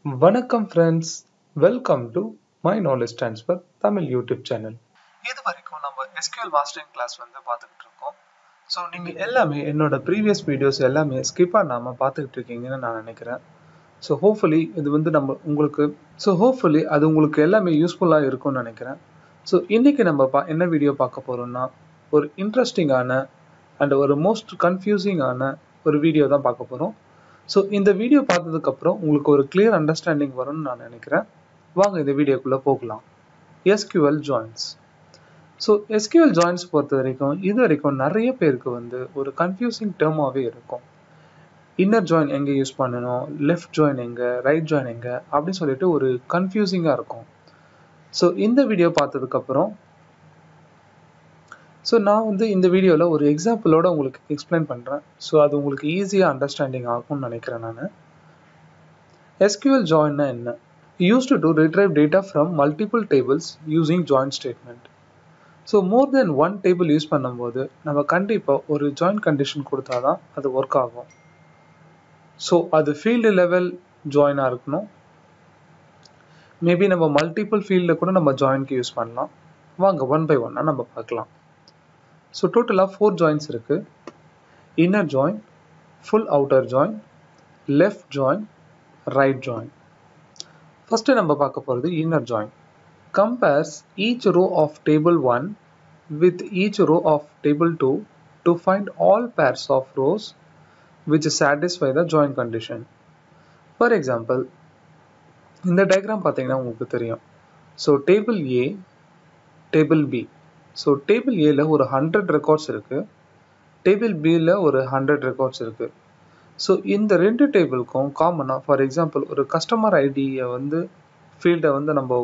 வணக்கம் friends welcome to my knowledge transfer Tamil YouTube channel இது வரைக்கும் நம்ம எஸ்கியூஎல் மாஸ்டரிங் கிளாஸ் வந்து பார்த்துக்கிட்டு இருக்கோம் ஸோ நீங்கள் எல்லாமே என்னோட ப்ரீவியஸ் வீடியோஸ் எல்லாமே ஸ்கிப் பண்ணாமல் பார்த்துக்கிட்டு இருக்கீங்கன்னு நான் நினைக்கிறேன் ஸோ ஹோப்ஃபுல்லி இது வந்து நம்ம உங்களுக்கு ஸோ ஹோப்ஃபுல்லி அது உங்களுக்கு எல்லாமே யூஸ்ஃபுல்லாக இருக்கும்னு நினைக்கிறேன் ஸோ இன்றைக்கி நம்ம பா என்ன வீடியோ பார்க்க போகிறோம்னா ஒரு இன்ட்ரெஸ்டிங்கான அண்ட் ஒரு மோஸ்ட் கன்ஃபியூசிங்கான ஒரு வீடியோ தான் பார்க்க போகிறோம் ஸோ இந்த வீடியோ பார்த்ததுக்கப்புறம் உங்களுக்கு ஒரு கிளியர் அண்டர்ஸ்டாண்டிங் வரும்னு நான் நினைக்கிறேன் வாங்க இந்த வீடியோக்குள்ளே போகலாம் SQL joins so SQL joins பொறுத்த வரைக்கும் இது வரைக்கும் நிறைய பேருக்கு வந்து ஒரு கன்ஃபியூசிங் டேர்மாகவே இருக்கும் இன்னர் ஜாயின் எங்கே யூஸ் பண்ணணும் லெஃப்ட் ஜாயின் எங்கே ரைட் ஜாயின் எங்கே அப்படின்னு சொல்லிட்டு ஒரு கன்ஃபியூசிங்காக இருக்கும் ஸோ இந்த வீடியோ பார்த்ததுக்கப்புறம் ஸோ நான் வந்து இந்த வீடியோவில் ஒரு எக்ஸாம்பிளோட உங்களுக்கு எக்ஸ்பிளைன் பண்ணுறேன் ஸோ அது உங்களுக்கு ஈஸியாக அண்டர்ஸ்டாண்டிங் ஆகும்னு நினைக்கிறேன் நான் எஸ்கியூஎல் ஜாயின்னா என்ன used to retrieve data from multiple tables using join statement so more then one table use பண்ணும்போது நம்ம கண்டிப்பாக ஒரு ஜாயின் கண்டிஷன் கொடுத்தா தான் அது ஒர்க் ஆகும் ஸோ அது ஃபீல்டு லெவல் ஜாயினாக இருக்கணும் மேபி நம்ம மல்டிபிள் ஃபீல்டில் கூட நம்ம ஜாயின்க்கு யூஸ் பண்ணலாம் வாங்க ஒன் பை ஒன்னாக நம்ம பார்க்கலாம் ஸோ டோட்டலாக ஃபோர் ஜாயின்ஸ் இருக்குது inner join full outer join left join right join first நம்ம பார்க்க போகிறது inner join compares each row of table one with each row of table two to find all pairs of rows which satisfy the join condition for example இந்த diagram பார்த்தீங்கன்னா உங்களுக்கு தெரியும் so table A table B so table ஏல ஒரு hundred records இருக்குது table பியில் ஒரு hundred records இருக்குது ஸோ இந்த ரெண்டு டேபிளுக்கும் காமனாக ஃபார் எக்ஸாம்பிள் ஒரு கஸ்டமர் ஐடியை வந்து ஃபீல்டை வந்து நம்ம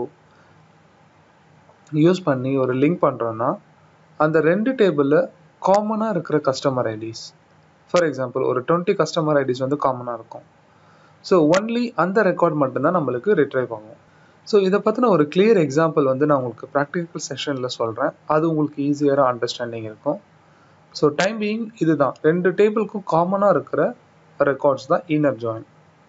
யூஸ் பண்ணி ஒரு லிங்க் பண்ணுறோன்னா அந்த ரெண்டு டேபிளில் காமனாக இருக்கிற கஸ்டமர் ஐடிஸ் ஃபார் எக்ஸாம்பிள் ஒரு டுவெண்ட்டி கஸ்டமர் ஐடிஸ் வந்து காமனாக இருக்கும் ஸோ ஒன்லி அந்த ரெக்கார்ட் மட்டும்தான் நம்மளுக்கு ரிட்ரைவ் ஆகும் ஸோ இதை பற்றின ஒரு கிளியர் எக்ஸாம்பிள் வந்து நான் உங்களுக்கு ப்ராக்டிக்கல் செஷனில் சொல்கிறேன் அது உங்களுக்கு ஈஸியராக அண்டர்ஸ்டாண்டிங் இருக்கும் ஸோ டைம் பீயிங் இதுதான் ரெண்டு டேபிளுக்கும் காமனாக இருக்கிற ரெக்கார்ட்ஸ் தான் inner join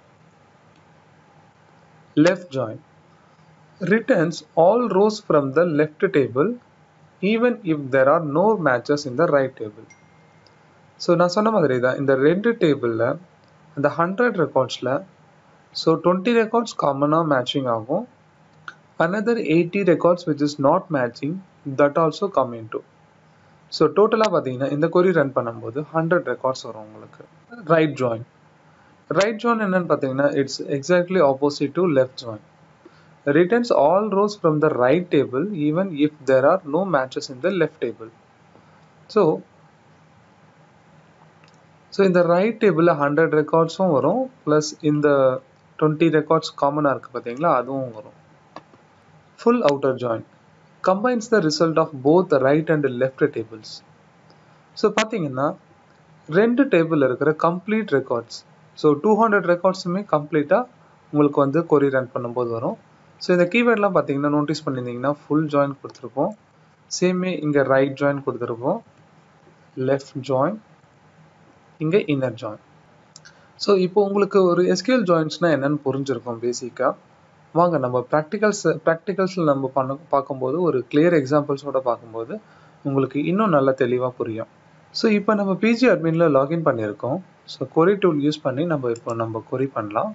left join returns all rows from the left table even if there are no matches in the right table so நான் சொன்ன மாதிரி தான் இந்த ரெண்டு டேபிளில் அந்த ஹண்ட்ரட் ரெக்கார்ட்ஸில் ஸோ டுவெண்ட்டி ரெக்கார்ட்ஸ் காமனாக மேட்சிங் ஆகும் another 80 records which is not matching that also come into so டோட்டலாக பார்த்தீங்கன்னா இந்த கொரி ரன் பண்ணும்போது ஹண்ட்ரட் ரெக்கார்ட்ஸ் வரும் உங்களுக்கு ரைட் ஜாயின் ரைட் ஜாயின் என்னன்னு பார்த்தீங்கன்னா it's exactly opposite to left join returns all rows from the right table even if there are no matches in the left table so so இந்த right டேபிளில் hundred ரெக்கார்ட்ஸும் வரும் plus இந்த twenty records காமனாக இருக்குது பார்த்தீங்களா அதுவும் வரும் full outer join combines the result of both the right and left tables so பார்த்தீங்கன்னா ரெண்டு டேபிள் இருக்கிற complete records so two hundred ரெக்கார்ட்ஸுமே கம்ப்ளீட்டாக உங்களுக்கு வந்து கொரி ரன் பண்ணும்போது வரும் ஸோ இந்த கீவேர்ட்லாம் பார்த்தீங்கன்னா நோட்டீஸ் பண்ணியிருந்தீங்கன்னா ஃபுல் ஜாயின் கொடுத்துருப்போம் சேமே இங்கே ரைட் ஜாயின் கொடுத்துருப்போம் லெஃப்ட் ஜாயின் இங்கே இன்னர் ஜாயின் ஸோ இப்போ உங்களுக்கு ஒரு எஸ்கியூஎல் ஜாயின்ஸ்னால் என்னென்னு புரிஞ்சிருக்கும் பேசிக்காக வாங்க நம்ம ப்ராக்டிகல்ஸ் ப்ராக்டிகல்ஸில் நம்ம பண்ண பார்க்கும்போது ஒரு கிளியர் எக்ஸாம்பிள்ஸோட பார்க்கும்போது உங்களுக்கு இன்னும் நல்லா தெளிவாக புரியும் ஸோ இப்போ நம்ம பிஜி அட்மினில் லாகின் பண்ணியிருக்கோம் ஸோ கொரி டூல் யூஸ் பண்ணி நம்ம இப்போ நம்ம கொரி பண்ணலாம்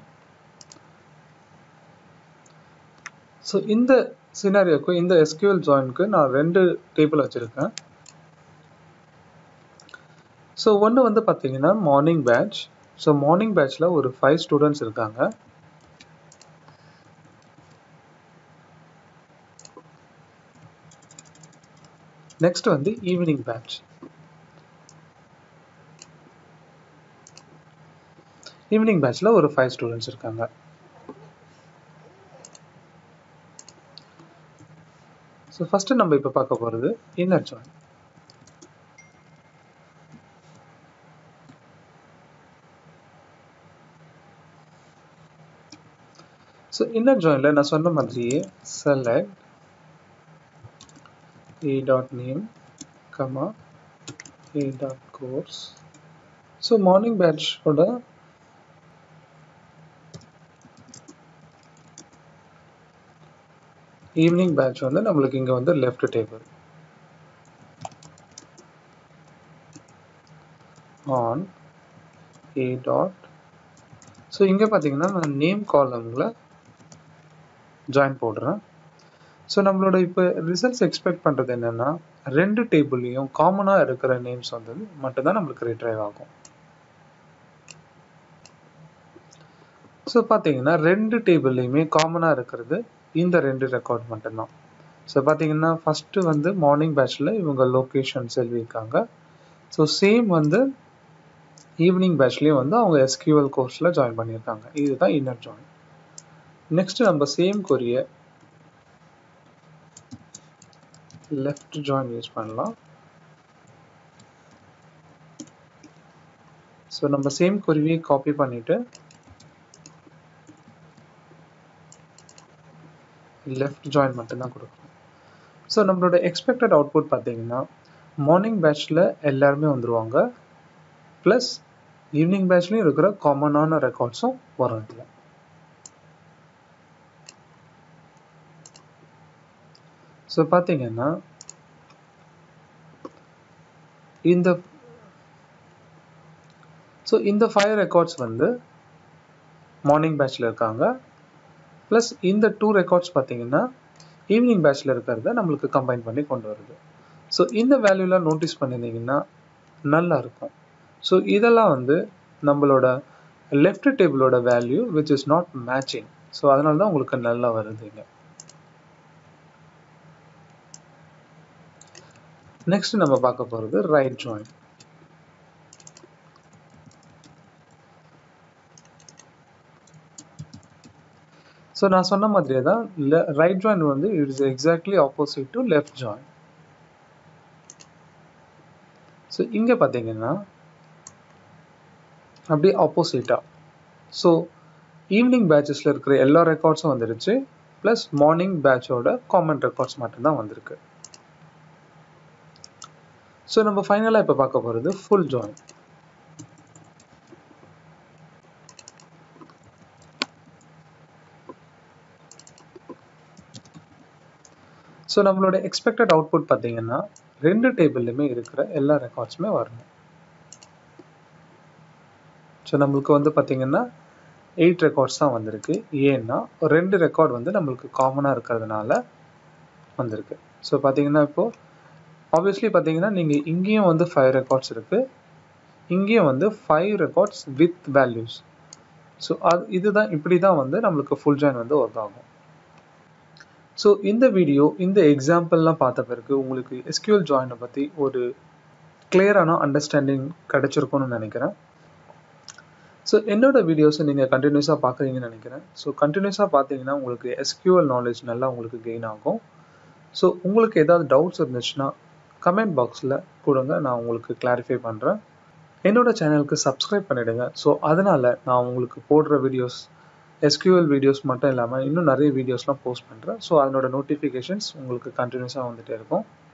ஸோ இந்த சினாரியோக்கு இந்த எஸ்கியூஎல் ஜாயினுக்கு நான் ரெண்டு டேபிள் வச்சுருக்கேன் ஸோ ஒன்று வந்து பார்த்தீங்கன்னா மார்னிங் பேட்ச் ஸோ மார்னிங் பேட்ச்சில் ஒரு ஃபைவ் ஸ்டூடெண்ட்ஸ் இருக்காங்க நெக்ஸ்ட் வந்து ஈவினிங் பேட்ச் ஈவினிங் பேட்ச்ல ஒரு ஃபைவ் ஸ்டூடெண்ட்ஸ் இருக்காங்க ஸோ ஃபர்ஸ்ட் நம்ம இப்போ பார்க்க போகிறது இன்னர் ஜாயின் ஸோ இன்னர் ஜாயினில் நான் சொன்ன மாதிரியே select a dot name comma a dot course so morning batch ஓட ஈவினிங் பேட்ச் வந்து நம்மளுக்கு இங்கே வந்து left table on A dot so இங்கே பார்த்தீங்கன்னா நான் நேம் காலமில் ஜாயின் போடுறேன் ஸோ நம்மளோட இப்போ ரிசல்ட்ஸ் எக்ஸ்பெக்ட் பண்ணுறது என்னென்னா ரெண்டு டேபிள்லையும் காமனாக இருக்கிற நேம்ஸ் வந்தது மட்டும்தான் நம்மளுக்கு ரிட்ரைவ் ஆகும் ஸோ பார்த்தீங்கன்னா ரெண்டு டேபிள்லையுமே காமனாக இருக்கிறது இந்த ரெண்டு ரெக்கார்ட் மட்டும்தான் ஸோ பார்த்தீங்கன்னா ஃபஸ்ட்டு வந்து மார்னிங் பேட்சில் இவங்க லொக்கேஷன்ஸ் எழுதியிருக்காங்க ஸோ சேம் வந்து ஈவினிங் பேட்ச்லேயும் வந்து அவங்க எஸ்கியூஎல் கோர்ஸில் ஜாயின் பண்ணியிருக்காங்க இதுதான் இன்னர் ஜாயின் நெக்ஸ்ட் நம்ம சேம் கொரிய லெஃப்ட் ஜாயின் யூஸ் பண்ணலாம் ஸோ நம்ம சேம் கொரியை காப்பி பண்ணிட்டு லெஃப்ட் ஜாயின் மட்டும்தான் கொடுக்கணும் ஸோ நம்மளோட எக்ஸ்பெக்டட் அவுட்புட் பார்த்தீங்கன்னா மார்னிங் பேட்ச்சில் எல்லாருமே வந்துருவாங்க ப்ளஸ் ஈவினிங் பேட்ச்லேயும் இருக்கிற காமனான ரெக்கார்ட்ஸும் வரும் இதில் ஸோ பார்த்தீங்கன்னா இந்த ஸோ இந்த ஃபைவ் ரெக்கார்ட்ஸ் வந்து மார்னிங் பேட்சில் இருக்காங்க ப்ளஸ் இந்த டூ ரெக்கார்ட்ஸ் பார்த்தீங்கன்னா ஈவினிங் பேட்சில் இருக்கிறத நம்மளுக்கு கம்பைன் பண்ணி கொண்டு வருது ஸோ இந்த வேல்யூலாம் நோட்டீஸ் பண்ணியிருந்தீங்கன்னா நல்லா இருக்கும் ஸோ இதெல்லாம் வந்து நம்மளோட லெஃப்ட் டேபிளோட value which is not matching so அதனால தான் உங்களுக்கு நல்லா வருதுங்க நெக்ஸ்ட் நம்ம பார்க்க போகிறது ரைட் ஜாயின் ஸோ நான் சொன்ன மாதிரியே தான் ரைட் ஜாயின் வந்து it is exactly opposite to left join so இங்கே பார்த்தீங்கன்னா அப்படியே ஆப்போசிட்டாக ஸோ ஈவினிங் பேட்சஸில் இருக்கிற எல்லா ரெக்கார்ட்ஸும் வந்துருச்சு ப்ளஸ் மார்னிங் பேட்சோட காமன் ரெக்கார்ட்ஸ் மட்டும்தான் வந்திருக்கு ஸோ நம்ம ஃபைனலாக இப்போ பார்க்க போகிறது ஃபுல் ஜாயின் ஸோ நம்மளோட எக்ஸ்பெக்டட் அவுட்புட் பார்த்தீங்கன்னா ரெண்டு டேபிள்லையுமே இருக்கிற எல்லா ரெக்கார்ட்ஸுமே வரணும் ஸோ நம்மளுக்கு வந்து பார்த்தீங்கன்னா எயிட் ரெக்கார்ட்ஸ் தான் வந்திருக்கு ஏன்னா ரெண்டு ரெக்கார்ட் வந்து நம்மளுக்கு காமனாக இருக்கிறதுனால வந்திருக்கு ஸோ பார்த்தீங்கன்னா இப்போது ஆப்வியஸ்லி பார்த்தீங்கன்னா நீங்கள் இங்கேயும் வந்து ஃபைவ் ரெக்கார்ட்ஸ் இருக்குது இங்கேயும் வந்து five records with values so அது இதுதான் இப்படி தான் வந்து நம்மளுக்கு ஃபுல் ஜாயின் வந்து ஒர்க் ஆகும் ஸோ இந்த வீடியோ இந்த எக்ஸாம்பிள்லாம் பார்த்த பிறகு உங்களுக்கு எஸ்கியூஎல் ஜாயினை பற்றி ஒரு கிளியரான அண்டர்ஸ்டாண்டிங் கிடைச்சிருக்கும்னு நினைக்கிறேன் ஸோ என்னோட வீடியோஸை நீங்கள் கண்டினியூஸாக பார்க்குறீங்கன்னு நினைக்கிறேன் ஸோ கண்டினியூஸாக பார்த்தீங்கன்னா உங்களுக்கு எஸ்கியூஎல் நாலேஜ் நல்லா உங்களுக்கு கெயின் ஆகும் ஸோ உங்களுக்கு ஏதாவது டவுட்ஸ் இருந்துச்சுன்னா கமெண்ட் பாக்ஸில் கொடுங்க நான் உங்களுக்கு கிளாரிஃபை பண்ணுறேன் என்னோட சேனலுக்கு சப்ஸ்கிரைப் பண்ணிவிடுங்க ஸோ அதனால் நான் உங்களுக்கு போடுற வீடியோஸ் எஸ்கியூஎல் வீடியோஸ் மட்டும் இல்லாமல் இன்னும் நிறைய வீடியோஸ்லாம் போஸ்ட் பண்ணுறேன் ஸோ அதனோட நோட்டிஃபிகேஷன்ஸ் உங்களுக்கு கண்டினியூஸாக வந்துகிட்டே இருக்கும்